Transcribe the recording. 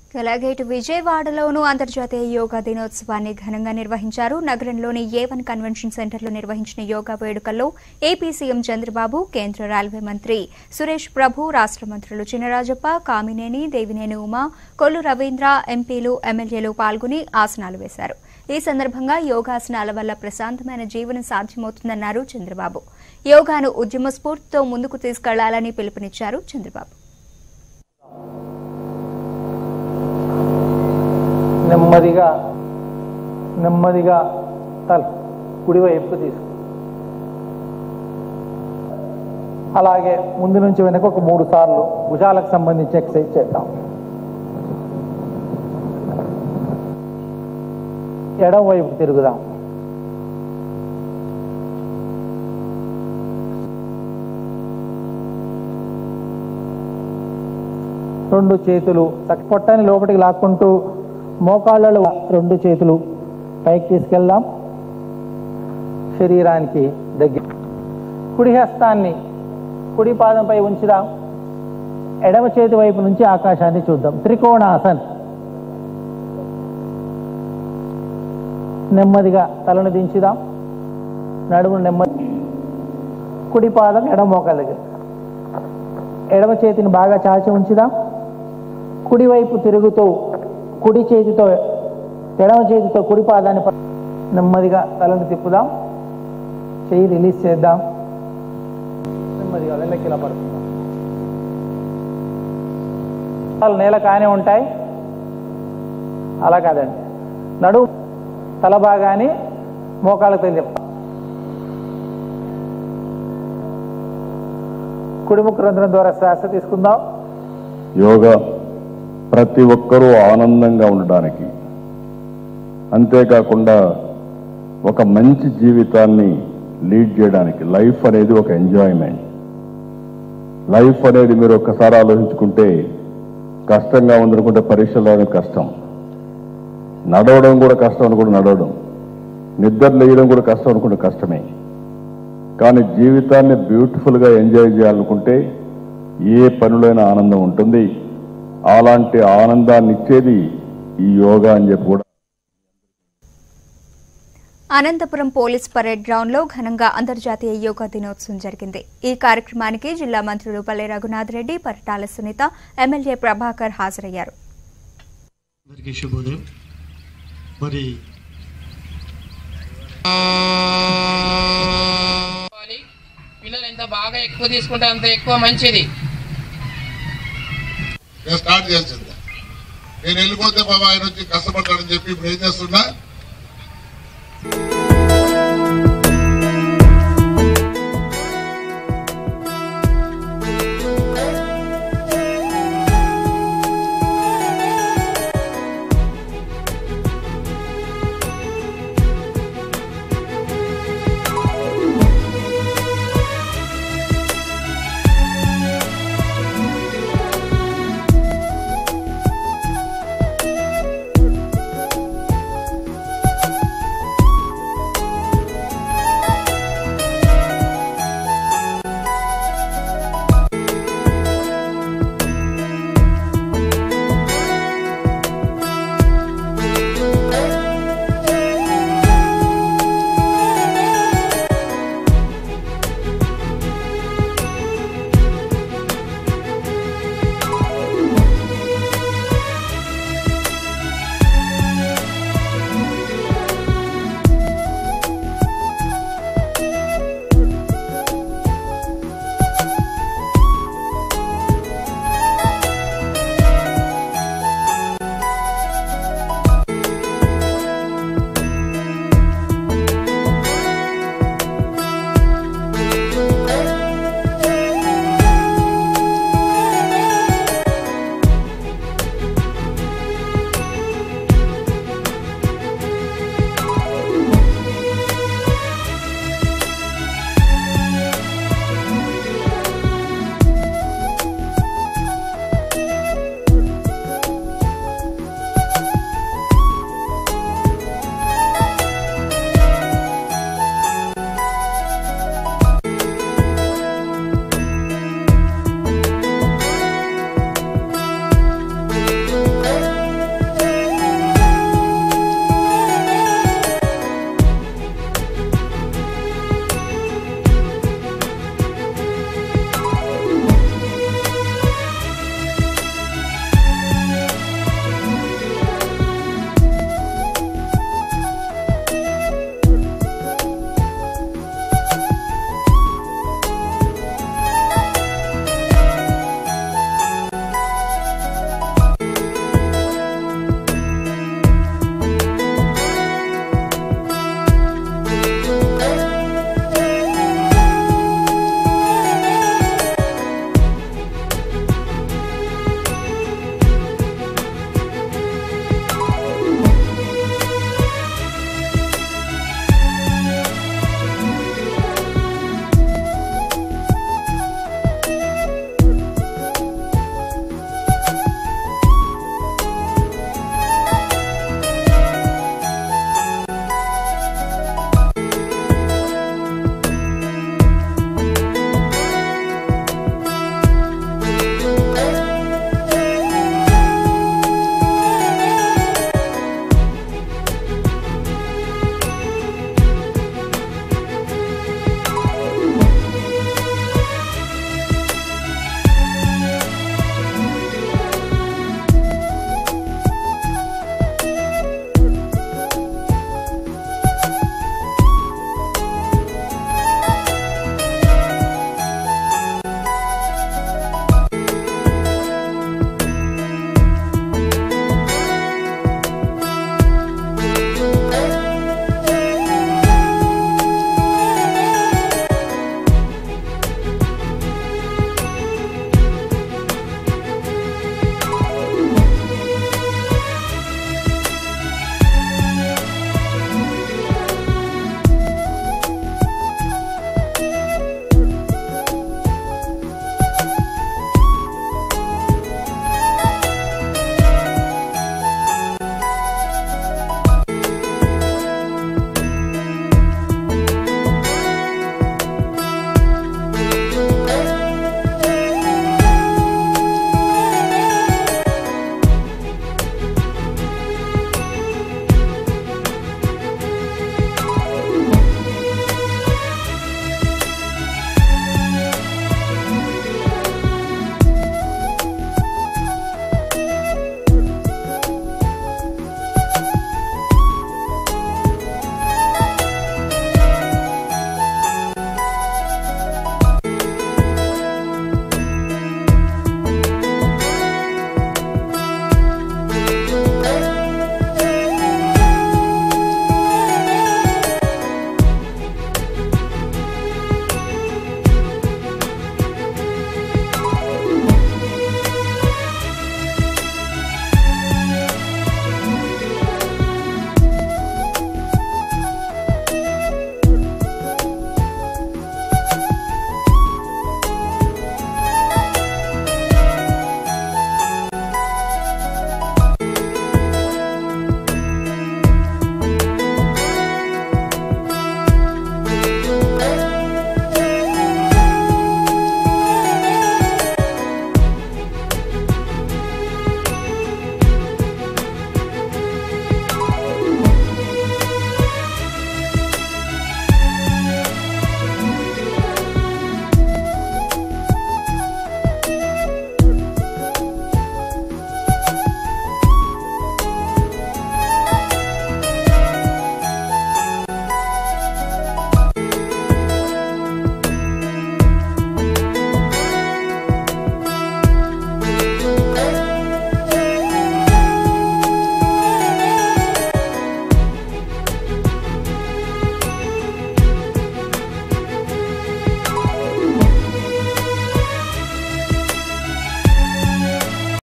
అలాగే ఇటు విజయవాడలోనూ అంతర్జాతీయ యోగా దినోత్సవాన్ని ఘనంగా నిర్వహించారు నగరంలోని ఏ వన్ కన్వెన్షన్ సెంటర్లో నిర్వహించిన యోగా వేడుకల్లో ఏపీ సీఎం చంద్రబాబు కేంద్ర రైల్వే మంత్రి సురేష్ ప్రభు రాష్ట్ర మంత్రులు చినరాజప్ప కామినేని దేవినేని ఉమా కొల్లు రవీంద్ర ఎంపీలు ఎమ్మెల్యేలు పాల్గొని ఆసనాలు వేశారు ఈ సందర్భంగా యోగాసనాల వల్ల ప్రశాంతమైన జీవనం సాధ్యమవుతుందన్నారు చంద్రబాబు యోగాను ఉద్యమ స్ఫూర్తితో ముందుకు తీసుకెళ్లాలని పిలుపునిచ్చారు చంద్రబాబు నెమ్మదిగా నెమ్మదిగా తల కుడివైపు తీసుకు అలాగే ముందు నుంచి వెనక ఒక మూడు సార్లు భుజాలకు సంబంధించి ఎక్సర్సైజ్ చేద్దాం ఎడం వైపు తిరుగుదాం రెండు చేతులు చక్క పొట్టని లోపలికి లాక్కుంటూ మోకాళ్ళలో రెండు చేతులు పైకి తీసుకెళ్దాం శరీరానికి దగ్గర కుడి హస్తాన్ని కుడి పాదంపై ఉంచుదాం ఎడమ చేతి వైపు నుంచి ఆకాశాన్ని చూద్దాం త్రికోణాసన్ నెమ్మదిగా తలను దించుదాం నడుము నెమ్మది కుడి పాదం ఎడమ మోకాళ్ళ దగ్గర ఎడమ చేతిని బాగా చాచి ఉంచుదాం కుడివైపు తిరుగుతూ కుడి చేతితో ఎడమ చేతితో కుడి పాదాన్ని ప- నెమ్మదిగా తలను తిప్పుదాం చెయ్యి రిలీజ్ చేద్దాం నెమ్మదిగా వెనక్కి ఇలా పడుకుందాం పాదాలు నేల కానే ఉంటాయి అలా కాదండి నడుము తల భాగాన్ని మోకాళ్ళతో చెప్తాం కుడిముఖ రంధ్రం ద్వారా శ్వాస తీసుకుందాం యోగా ప్రతి ఒక్కరూ ఆనందంగా ఉండడానికి అంతేకాకుండా ఒక మంచి జీవితాన్ని లీడ్ చేయడానికి లైఫ్ అనేది ఒక ఎంజాయ్మెంట్ లైఫ్ అనేది మీరు ఒక్కసారి ఆలోచించుకుంటే కష్టంగా ఉందనుకుంటే పరీక్షలు రాయడం కష్టం నడవడం కూడా కష్టం అనుకుంటే నడవడం నిద్ర లేయడం కూడా కష్టం అనుకుంటే కష్టమే కానీ జీవితాన్ని బ్యూటిఫుల్గా ఎంజాయ్ చేయాలనుకుంటే ఏ పనులైనా ఆనందం ఉంటుంది అలాంటి ఆనందాన్ని ఇచ్చేది ఈ యోగా అని చెప్పి కూడా అనంతపురం పోలీస్ పరేడ్ గ్రౌండ్ లో ఘనంగా అంతర్జాతీయ యోగా దినోత్సవం జరిగింది ఈ కార్యక్రమానికి జిల్లా మంత్రులు పల్లె రఘునాథ్ రెడ్డి పరిటాల సునీత ఎమ్మెల్యే ప్రభాకర్ హాజరయ్యారు అందరికీ శుభోదయం మరి తీసుకోవాలి. పిల్లలు ఎంత బాగా ఎక్కువ తీసుకుంటే అంత ఎక్కువ మంచిది నేను స్టార్ట్ చేసింది నేను వెళ్ళిపోతే బాబా ఆయన వచ్చి కష్టపడతాడని చెప్పి ఇప్పుడు ఏం చేస్తున్నా